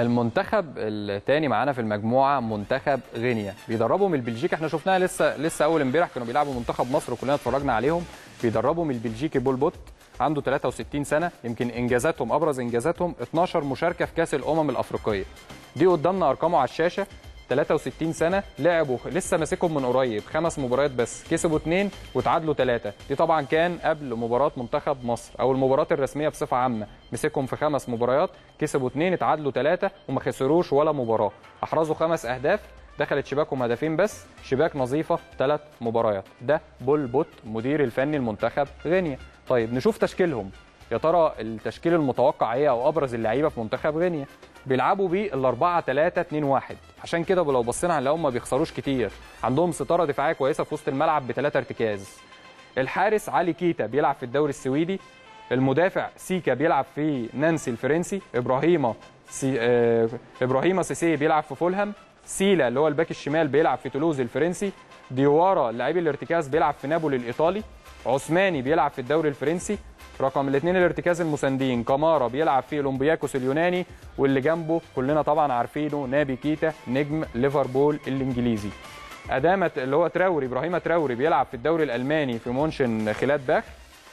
المنتخب الثاني معانا في المجموعه منتخب غينيا بيدربوا من البلجيكي احنا شفناها لسه لسه اول امبارح كانوا بيلعبوا منتخب مصر وكلنا اتفرجنا عليهم بيدربوا من البلجيكي بول بوت عنده 63 سنه يمكن انجازاتهم ابرز انجازاتهم 12 مشاركه في كاس الامم الافريقيه دي قدامنا ارقامه على الشاشه 63 سنه لعبوا لسه ماسكهم من قريب خمس مباريات بس كسبوا اثنين وتعادلوا ثلاثه دي طبعا كان قبل مباراه منتخب مصر او المباريات الرسميه بصفه عامه مسكهم في خمس مباريات كسبوا اثنين اتعادلوا ثلاثه وما خسروش ولا مباراه احرزوا خمس اهداف دخلت شباكهم هدفين بس شباك نظيفه ثلاث مباريات ده بول بوت مدير الفني المنتخب غينيا طيب نشوف تشكيلهم يا ترى التشكيل المتوقع ايه او ابرز اللعيبه في منتخب غينيا بيلعبوا بيه ال 4 3 2 1 عشان كده لو بصينا هنلاقيهم ما بيخسروش كتير عندهم ستاره دفاعيه كويسه في وسط الملعب بثلاثه ارتكاز الحارس علي كيتا بيلعب في الدوري السويدي المدافع سيكا بيلعب في نانسي الفرنسي ابراهيما سي... آه... ابراهيما سيسي بيلعب في فولهام سيلا اللي هو الباك الشمال بيلعب في تولوز الفرنسي ديوارا لاعب الارتكاز بيلعب في نابولي الايطالي عثماني بيلعب في الدوري الفرنسي رقم الاثنين الارتكاز المساندين كامارا بيلعب في اولمبياكوس اليوناني واللي جنبه كلنا طبعا عارفينه نابي كيتا نجم ليفربول الانجليزي ادامه اللي هو تراوري ابراهيم تراوري بيلعب في الدوري الالماني في مونشن خلات باخ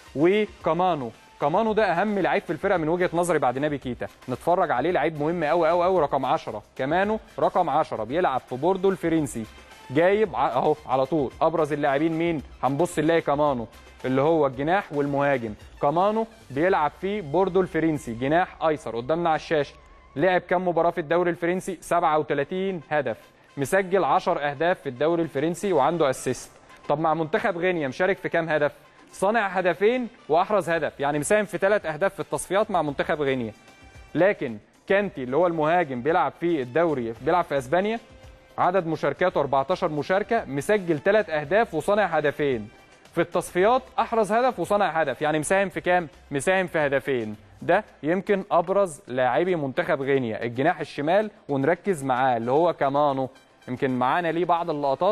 وكامانو كامانو ده اهم لعيب في الفرقه من وجهه نظري بعد نابي كيتا نتفرج عليه لعيب مهم قوي قوي قوي رقم 10 كمانو رقم 10 بيلعب في بوردو الفرنسي جايب اهو على طول ابرز اللاعبين مين هنبص نلاقي كامانو اللي هو الجناح والمهاجم كامانو بيلعب في بوردو الفرنسي جناح ايسر قدامنا على الشاشه لعب كام مباراه في الدوري الفرنسي 37 هدف مسجل 10 اهداف في الدوري الفرنسي وعنده اسيست طب مع منتخب غينيا مشارك في كام هدف صانع هدفين واحرز هدف يعني مساهم في ثلاث اهداف في التصفيات مع منتخب غينيا لكن كانتي اللي هو المهاجم بيلعب في الدوري بيلعب في اسبانيا عدد مشاركاته 14 مشاركه مسجل ثلاث اهداف وصانع هدفين في التصفيات احرز هدف وصنع هدف يعني مساهم في كام مساهم في هدفين ده يمكن ابرز لاعبي منتخب غينيا الجناح الشمال ونركز معاه اللي هو كمانو يمكن معانا ليه بعض اللقطات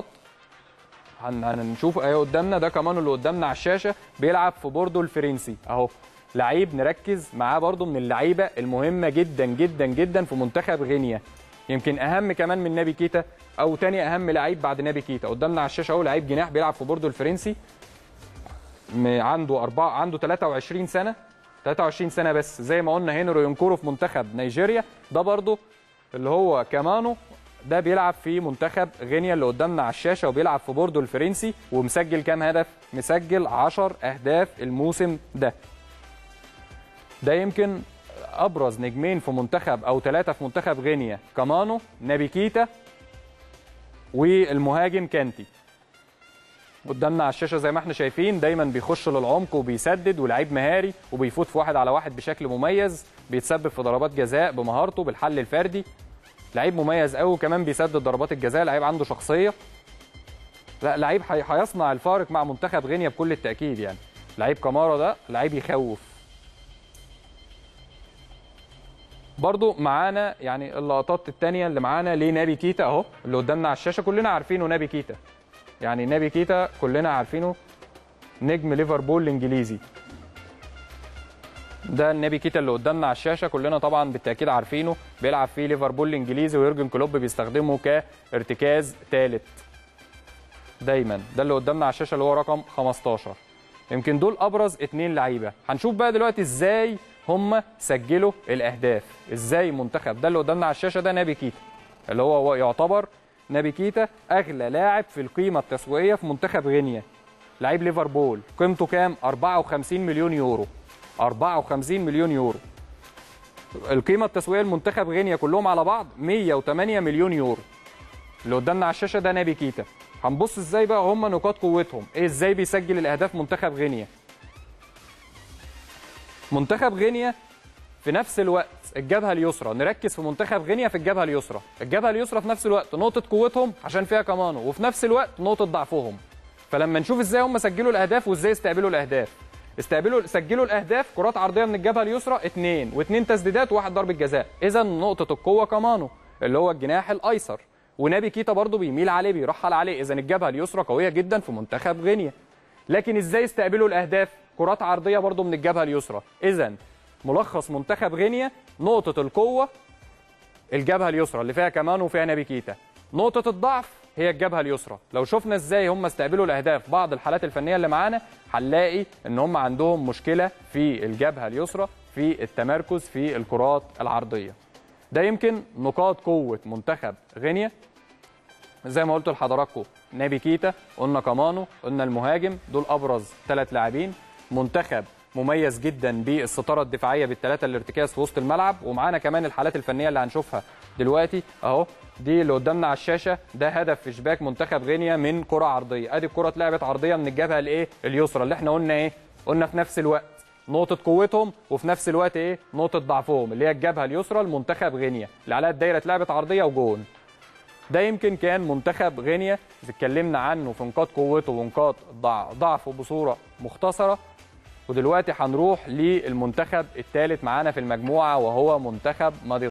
هنشوف اهي قدامنا ده كمانو اللي قدامنا على الشاشه بيلعب في بوردو الفرنسي اهو لعيب نركز معاه برضو من اللعيبه المهمه جدا جدا جدا في منتخب غينيا يمكن اهم كمان من نابي كيتا او تاني اهم لعيب بعد نابي كيتا قدامنا على الشاشه اهو لعيب جناح بيلعب في بوردو الفرنسي عنده أربعة عنده 23 سنه 23 سنه بس زي ما قلنا هنري ينكرو في منتخب نيجيريا ده برضه اللي هو كامانو ده بيلعب في منتخب غينيا اللي قدامنا على الشاشه وبيلعب في بوردو الفرنسي ومسجل كام هدف مسجل 10 اهداف الموسم ده ده يمكن ابرز نجمين في منتخب او ثلاثه في منتخب غينيا كامانو نابي كيتا والمهاجم كانتي قدامنا على الشاشه زي ما احنا شايفين دايما بيخش للعمق وبيسدد ولعيب مهاري وبيفوت في واحد على واحد بشكل مميز بيتسبب في ضربات جزاء بمهارته بالحل الفردي لعيب مميز قوي وكمان بيسدد ضربات الجزاء لعيب عنده شخصيه لا لعيب هيصنع الفارق مع منتخب غينيا بكل التاكيد يعني لعيب كمارا ده لعيب يخوف برضو معانا يعني اللقطات الثانيه اللي معانا لنابي كيتا اهو اللي قدامنا على الشاشه كلنا عارفينه نابي كيتا يعني نابي كيتا كلنا عارفينه نجم ليفربول الانجليزي ده النبي كيتا اللي قدامنا على الشاشه كلنا طبعا بالتاكيد عارفينه بيلعب في ليفربول الانجليزي ويورجن كلوب بيستخدمه كارتكاز ثالث دايما ده اللي قدامنا على الشاشه اللي هو رقم 15 يمكن دول ابرز اثنين لعيبه هنشوف بقى دلوقتي ازاي هم سجلوا الاهداف ازاي منتخب ده اللي قدامنا على الشاشه ده نبي كيتا اللي هو يعتبر نبي كيتا اغلى لاعب في القيمه التسويقيه في منتخب غينيا لعيب ليفربول قيمته كام 54 مليون يورو 54 مليون يورو القيمه التسويقيه لمنتخب غينيا كلهم على بعض 108 مليون يورو اللي قدامنا على الشاشه ده نبي كيتا هنبص ازاي بقى هم نقاط قوتهم ايه ازاي بيسجل الاهداف منتخب غينيا منتخب غينيا في نفس الوقت الجبهه اليسرى نركز في منتخب غينيا في الجبهه اليسرى الجبهه اليسرى في نفس الوقت نقطه قوتهم عشان فيها كمانو وفي نفس الوقت نقطه ضعفهم فلما نشوف ازاي هم سجلوا الاهداف وازاي استقبلوا الاهداف استقبلوا سجلوا الاهداف كرات عرضيه من الجبهه اليسرى اثنين واثنين تسديدات وواحد ضربه جزاء اذا نقطه القوه كمانو اللي هو الجناح الايسر ونبي كيتا برضه بيميل عليه بيرحل عليه اذا الجبهه اليسرى قويه جدا في منتخب غينيا لكن ازاي استقبلوا الاهداف كرات عرضيه برضه من الجبهه اليسرى اذا ملخص منتخب غينيا نقطه القوه الجبهه اليسرى اللي فيها كمان وفيها نبي كيتا نقطه الضعف هي الجبهه اليسرى لو شفنا ازاي هم استقبلوا الاهداف بعض الحالات الفنيه اللي معانا هنلاقي ان هم عندهم مشكله في الجبهه اليسرى في التمركز في الكرات العرضيه ده يمكن نقاط قوه منتخب غينيا زي ما قلت لحضراتكم نابي كيتا قلنا كامانو قلنا المهاجم دول ابرز ثلاث لاعبين منتخب مميز جدا بالستاره الدفاعيه بالثلاثه الارتكاز في وسط الملعب ومعانا كمان الحالات الفنيه اللي هنشوفها دلوقتي اهو دي اللي قدامنا على الشاشه ده هدف في شباك منتخب غينيا من كره عرضيه ادي الكره اتلعبت عرضيه من الجبهه الايه اليسرى اللي احنا قلنا ايه قلنا في نفس الوقت نقطة قوتهم وفي نفس الوقت ايه نقطة ضعفهم اللي هي الجبهة اليسرى لمنتخب غينيا اللي عليها الدايرة اتلعبت عرضية وجون ده يمكن كان منتخب غينيا اللي اتكلمنا عنه في نقاط قوته ونقاط ضع- ضعفه بصوره مختصره ودلوقتي هنروح للمنتخب الثالث معانا في المجموعه وهو منتخب مادي